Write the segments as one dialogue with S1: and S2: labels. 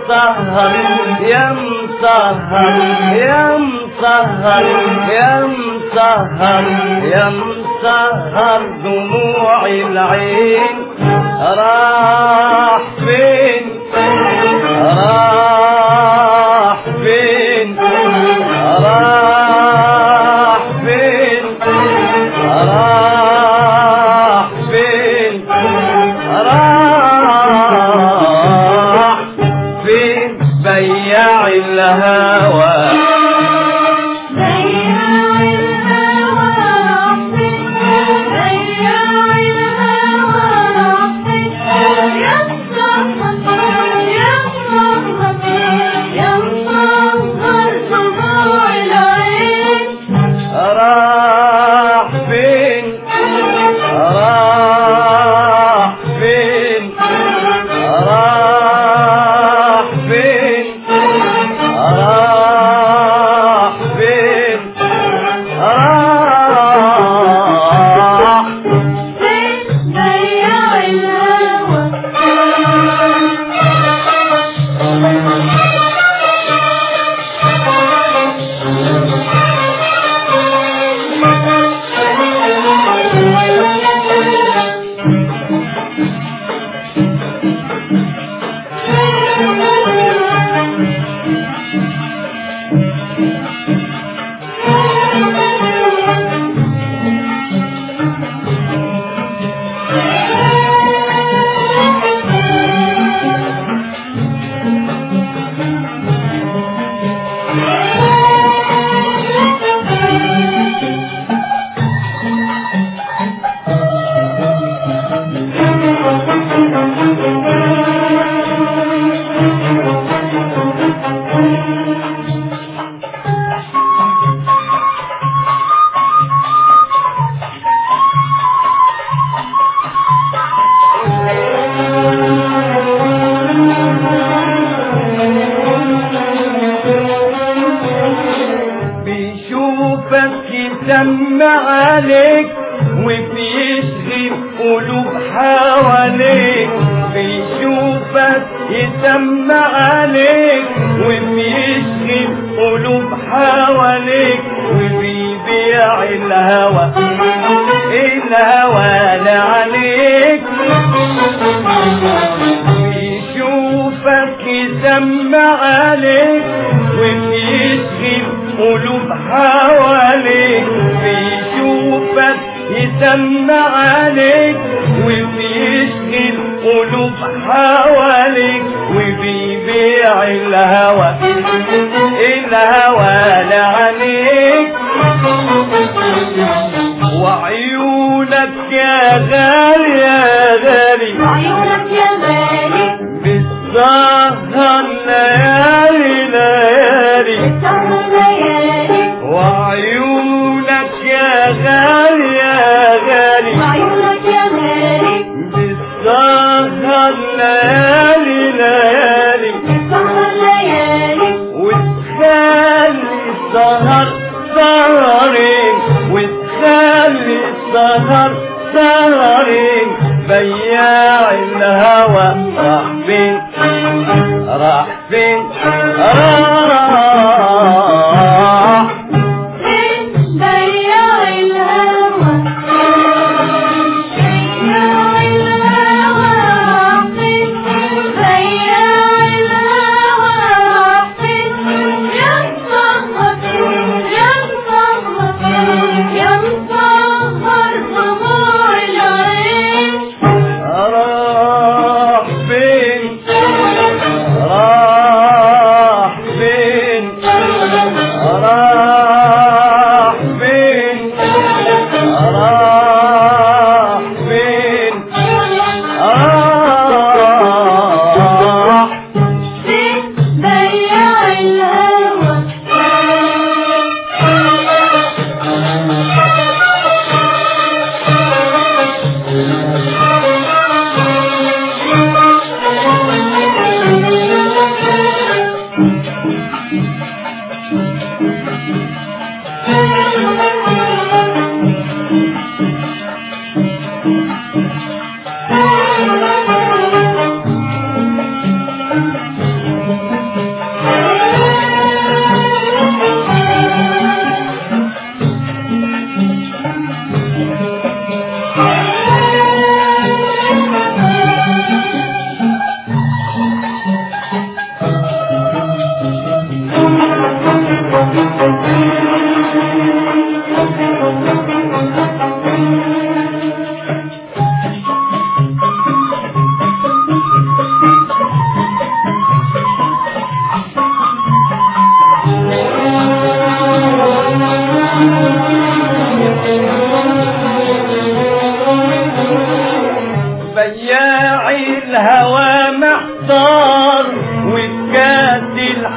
S1: مسهر يا مسهر يا مسهر يا مسهر يا مسهر دموع العين راح فين راح فين راح فين راح فين راح فين بياع الهوى راح فين راح فين راح فين راح فين راح بيشوفك يسمع عليك وبيشغل قلوب حواليك بيشوفك يسمع عليك وبيشغل قلوب حواليك وبيبيع الهوى الهوى لا عليك بيشوفك يسمع عليك وبيشغل قلوب حواليك بيشوفك يسمع عليك وبيشغل قلوب حواليك وبيبيع الهوى الهوى لا عليك وعيونك يا غالي يا غالي
S2: عيونك يا غالي
S1: بالسهر ليالي ليالي
S2: سهر ليالي
S1: وعيونك يا غالي يا غالي
S2: وعيونك يا غالي
S1: بالسهر ليالي ليالي
S2: سهر ليالي
S1: وتخلي السهر سهرين وتخلي السهر سهرين بياع الهوى راح فين راح فين راح
S2: بياع الهوى بياع الهوى بياع الهوى يا مصهر يا مصهر يا مصهر دموع العين
S1: راح فين راح فين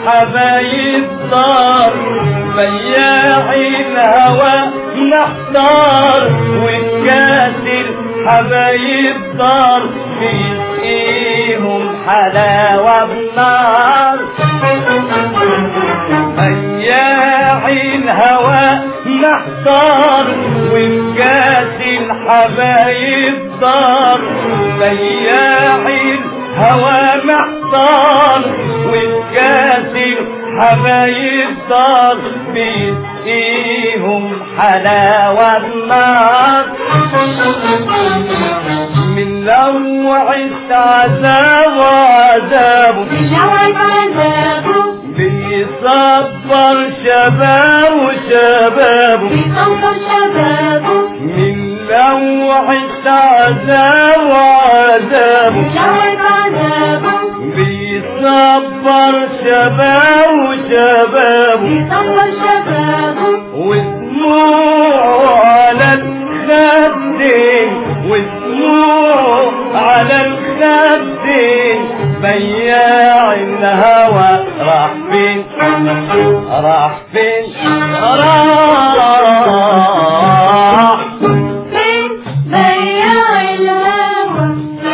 S1: حبايب دار بياع الهوى محتار والكاسر حبايب دار بيسقيهم حلاوة بنار بياع الهوى محتار والكاس الحبايب دار بياع الهوى محتار والكاس الحبايب دار بيسقيهم حلاوة النار من لوعة عذاب وعذابه
S2: بشوق عذابه
S1: بيصبر شباب وشبابه
S2: بيصبر شبابه
S1: من لوعة عذاب وعذابه
S2: بشوق عذابه
S1: بيصبر شباب وشبابه
S2: بيصبر شبابه
S1: ودموع على الخدين ودموع على الخدين بياع الهوى راح فين راح فين راح
S2: فين بياع الهوى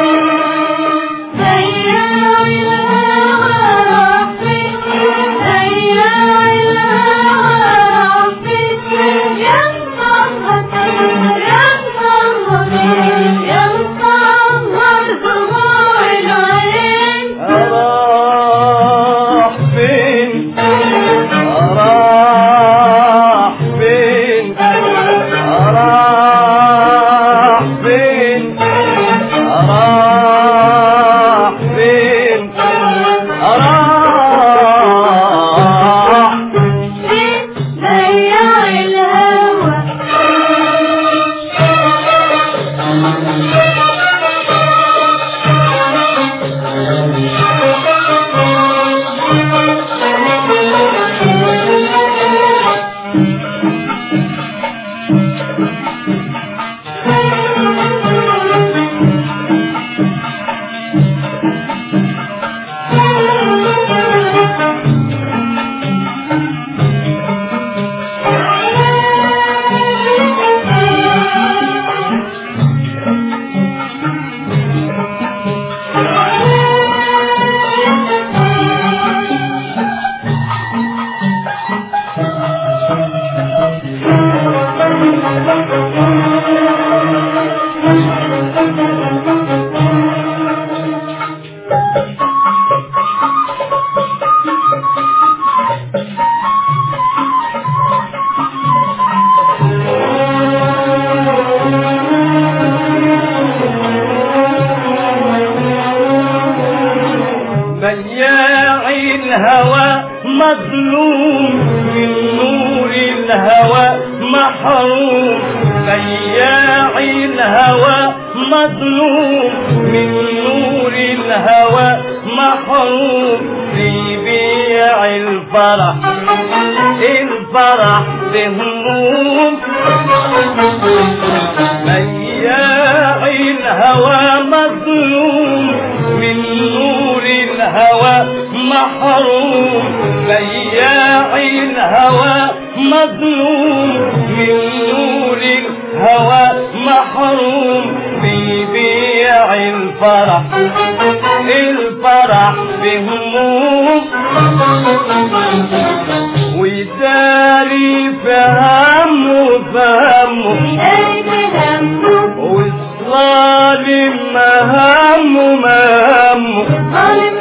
S2: بياع الهوى راح فين بياع الهوى راح فين يا مصمت يا مصمت يا مصمت دموع العين
S1: راح فين راح فين راح فين راح فين راح
S2: فين بياع الهوى
S1: بياع الهوى مظلوم من نور الهوى محروم بياع الهوى مظلوم من نور الهوى محروم في بيع الفرح الفرح بهموم بياع الهوى مظلوم من نور الهوى محروم بياع الهوى مظلوم من نور الهوى محروم في بيع الفرح الفرح بهموم ويداري فهمه فهمه
S2: دايم همه
S1: والظالم همه همه
S2: ظالم